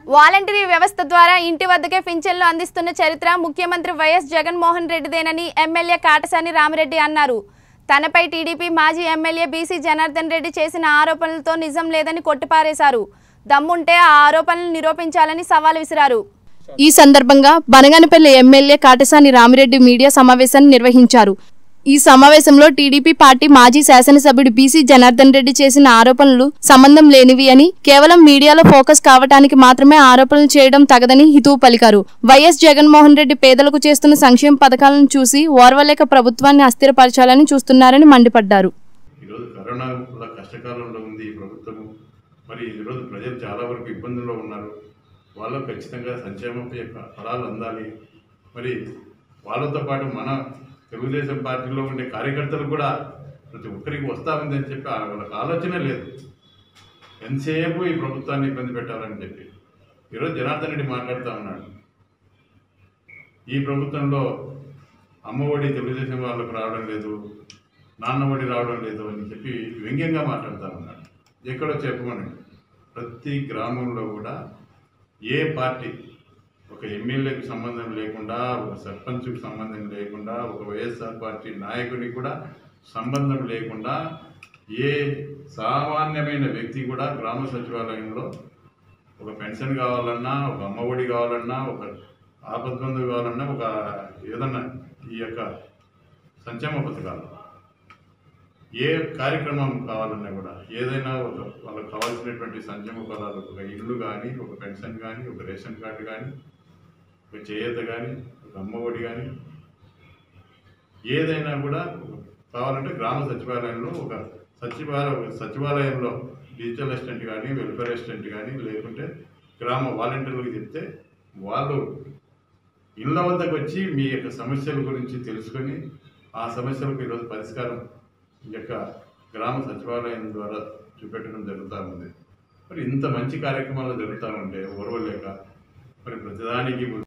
voluntary వ్యవస్థ ద్వారా ఇంటి వద్దకే పింఛన్లు అందిస్తున్న చరిత్ర ముఖ్యమంత్రి వైఎస్ జగన్మోహన్ రెడ్డిదేనని ఎమ్మెల్యే కాటసాని రామిరెడ్డి అన్నారు తనపై టీడీపీ మాజీ ఎమ్మెల్యే బీసీ జనార్దన్ రెడ్డి చేసిన ఆరోపణలతో నిజం లేదని కొట్టిపారేశారు దమ్ముంటే ఆ ఆరోపణలు నిరూపించాలని సవాల్ విసిరారు ఈ సందర్భంగా బనగానపల్లి ఎమ్మెల్యే కాటసాని రామిరెడ్డి మీడియా సమావేశాన్ని నిర్వహించారు ఈ సమావేశంలో టీడీపీ పార్టీ మాజీ శాసనసభ్యుడు బీసీ జనార్దన్ రెడ్డి చేసిన ఆరోపణలు సంబంధం లేనివి అని కేవలం మీడియాలో ఫోకస్ కావటానికి మాత్రమే ఆరోపణలు చేయడం తగదని హితువు పలికారు వైఎస్ జగన్మోహన్ రెడ్డి పేదలకు చేస్తున్న సంక్షేమ పథకాలను చూసి ఓర్వలేక ప్రభుత్వాన్ని అస్థిరపరచాలని చూస్తున్నారని మండిపడ్డారు ఈరోజు కరోనా వల్ల కష్టకాలంలో ఉంది ఈ ప్రభుత్వము మరి ఈరోజు ప్రజలు చాలా వరకు ఇబ్బందుల్లో ఉన్నారు వాళ్ళు ఖచ్చితంగా సంక్షేమం యొక్క ఫలాలు అందాలి మరి వాళ్ళతో పాటు మన తెలుగుదేశం పార్టీలో ఉండే కార్యకర్తలు కూడా ప్రతి ఒక్కరికి వస్తా ఉందని చెప్పి ఆ- వాళ్ళకి ఆలోచన లేదు ఎంతసేపు ఈ ప్రభుత్వాన్ని ఇబ్బంది పెట్టాలని చెప్పి ఈరోజు జనార్దన్ రెడ్డి మాట్లాడుతూ ఉన్నాడు ఈ ప్రభుత్వంలో అమ్మఒడి తెలుగుదేశం వాళ్ళకు రావడం లేదు నాన్నఒడి రావడం లేదు అని చెప్పి వ్యంగ్యంగా మాట్లాడుతూ ఉన్నాడు ఎక్కడో చెప్పమని ప్రతి గ్రామంలో కూడా ఏ పార్టీ ఒక ఎమ్మెల్యేకి సంబంధం లేకుండా ఒక సర్పంచ్కి సంబంధం లేకుండా ఒక వైఎస్ఆర్ పార్టీ నాయకుడికి కూడా సంబంధం లేకుండా ఏ సామాన్యమైన వ్యక్తి కూడా గ్రామ సచివాలయంలో ఒక పెన్షన్ కావాలన్నా ఒక అమ్మఒడి కావాలన్నా ఒక ఆపద్బంధు కావాలన్నా ఒక ఏదన్నా ఈ యొక్క సంక్షేమ పథకాలు ఏ కార్యక్రమం కావాలన్నా కూడా ఏదైనా ఒక వాళ్ళకి కావాల్సినటువంటి సంక్షేమ పదాలు ఒక ఇల్లు కానీ ఒక పెన్షన్ కానీ ఒక రేషన్ కార్డు కానీ ఒక చేయూత కానీ ఒక అమ్మఒడి కానీ ఏదైనా కూడా కావాలంటే గ్రామ సచివాలయంలో ఒక సచివాలయ సచివాలయంలో డిజిటల్ అసిస్టెంట్ కానీ వెల్ఫేర్ అసిస్టెంట్ కానీ లేకుంటే గ్రామ వాలంటీర్లకు చెప్తే వాళ్ళు ఇళ్ళ వద్దకు వచ్చి మీ యొక్క సమస్యల గురించి తెలుసుకొని ఆ సమస్యలకు ఈరోజు పరిష్కారం ఈ యొక్క గ్రామ సచివాలయం ద్వారా చూపెట్టడం జరుగుతూ ఉంది మరి ఇంత మంచి కార్యక్రమాలు జరుగుతూ ఉంటే ఓర్వలేక మరి ప్రతిదానికి